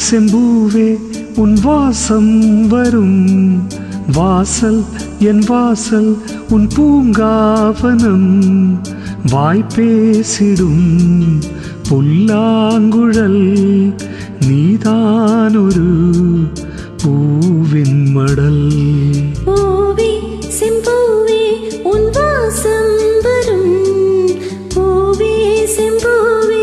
செம்பூவே உன் வாசம் வரும் வாசல் என் வாசல் உன் பூங்காவனம் வாய்ப்பேசிடும் புல்லாங்குழல் நீதானொரு பூவின் மடல் பூவே செம்பூவே உன் வாசம் வரும் பூவே செம்பூவே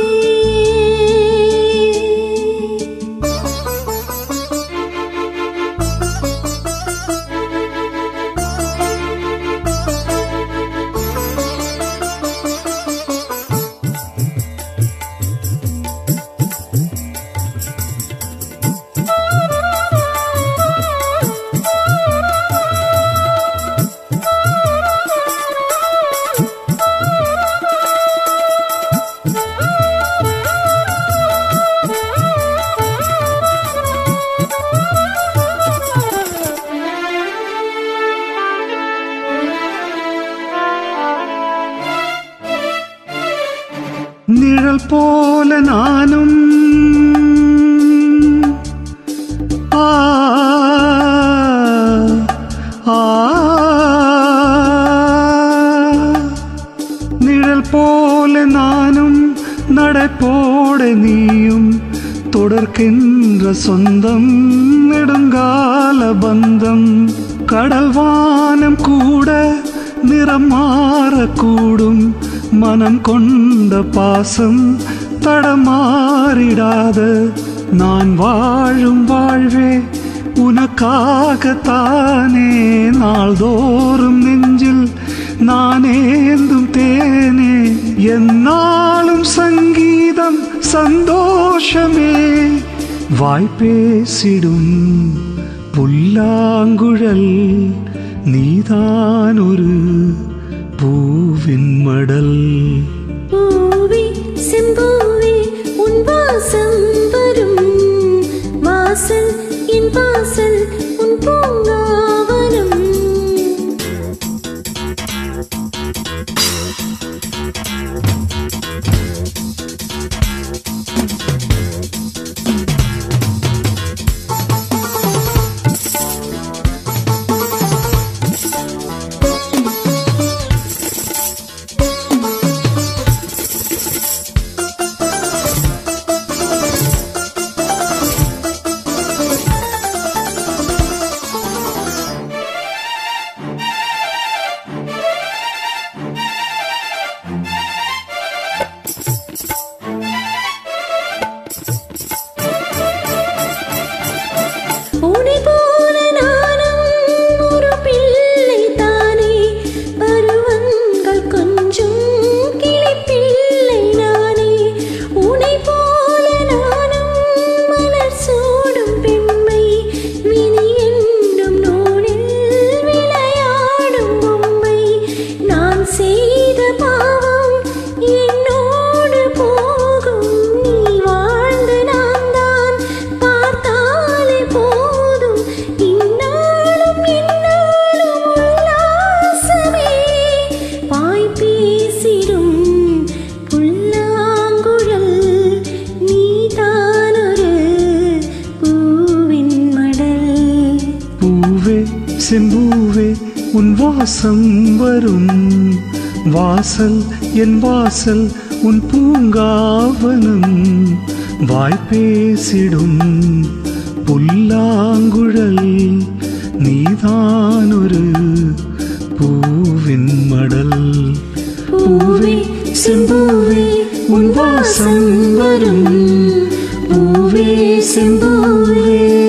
நிழல் போல நானும் ஆ ஆ நிழல் போல நானும் நடப்போட நீயும் தொடர்கின்ற சொந்தம் நெடுங்கால பந்தம் கடல் வானம் கூட நிறம் மாறக்கூடும் மனம் கொண்ட பாசம் தடமாறிடாத நான் வாழும் வாழ்வே உனக்காகத்தானே நாள்தோறும் நெஞ்சில் நானேந்தும் தேனே என்னாலும் சங்கீதம் சந்தோஷமே வாய்ப்பேசிடும் புல்லாங்குழல் நீதான் ஒரு பூவின் மடல் பூவே செம்பூவே உன் வாசம் வரும் வாசல் என் வாசல் உன் பூங்காவனம் உன்னை போல நானும் ஒரு பிள்ளை தானே பருவங்கள் கொஞ்சம் கிளிப்பிள்ளை நானே உன்னை போல நானும் மலர் சூடும் பெண்மை வினி என்னும் நூலில் விளையாடும் பொம்மை நான் செய்த பாவம் என்னோடு போகும் நீ வாழ்ந்து நான் தான் பார்த்தாலே போதும் இந்நாளும் இந்நாளும் உல்லாசமே வாய் பேசிடும் புல்லாங்குழல் நீதானொரு பூவின் மடல் பூவே செம்பூவே உன் வாசம் வரும் வாசல் என் வாசல் உன் பூங்காவனம் வாய்ப்பேசிடும் புல்லாங்குழல் நீதானொரு பூவின் மடல் பூவே செம்பூவே உன் வாசம் வரும் பூவே செம்பூவே